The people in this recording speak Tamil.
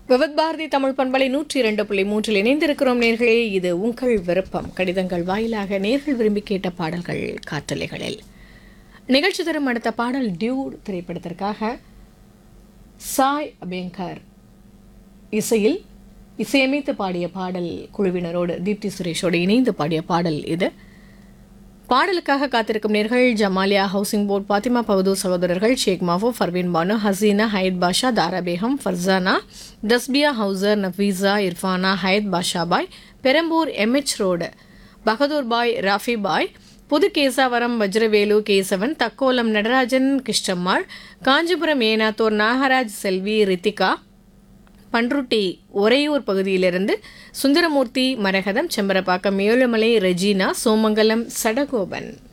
விவத் பாரதி தமிழ் பண்பலை நூற்றி இரண்டு புள்ளி மூன்றில் இணைந்திருக்கிறோம் நேர்களே இது உங்கள் விருப்பம் கடிதங்கள் வாயிலாக நேர்கள் விரும்பி கேட்ட பாடல்கள் காற்றலைகளில் நிகழ்ச்சி தரும் அடுத்த பாடல் டியூட் திரைப்படத்திற்காக சாய் அபேங்கர் இசையில் இசையமைத்து பாடிய பாடல் குழுவினரோடு தீப்தி சுரேஷோடு இணைந்து பாடிய பாடல் இது பாடலுக்காக காத்திருக்கும் நேர்கள் ஜமாலியா ஹவுசிங் போர்ட் பாத்திமா பவதூ சகோதரர்கள் ஷேக் மாஃபோ ஃபர்வீன் பானு ஹசீனா ஹயத் பாஷா தாரா பேகம் ஃபர்சானா தஸ்பியா ஹவுசர் நஃபீஸா இர்ஃபானா ஹயத் பாஷா பாய் பெரம்பூர் எம்ஹெச் ரோடு பகதூர் பாய் ராஃபி பாய் புது கேசாவரம் வஜ்ரவேலு கேசவன் தக்கோலம் நடராஜன் கிருஷ்ணம்மாள் காஞ்சிபுரம் ஏனாத்தூர் நாகராஜ் செல்வி ரித்திகா பன்ருட்டி ஒரையூர் பகுதியிலிருந்து சுந்தரமூர்த்தி மரகதம் செம்பரப்பாக்கம் ஏழுமலை ரெஜினா சோமங்கலம் சடகோபன்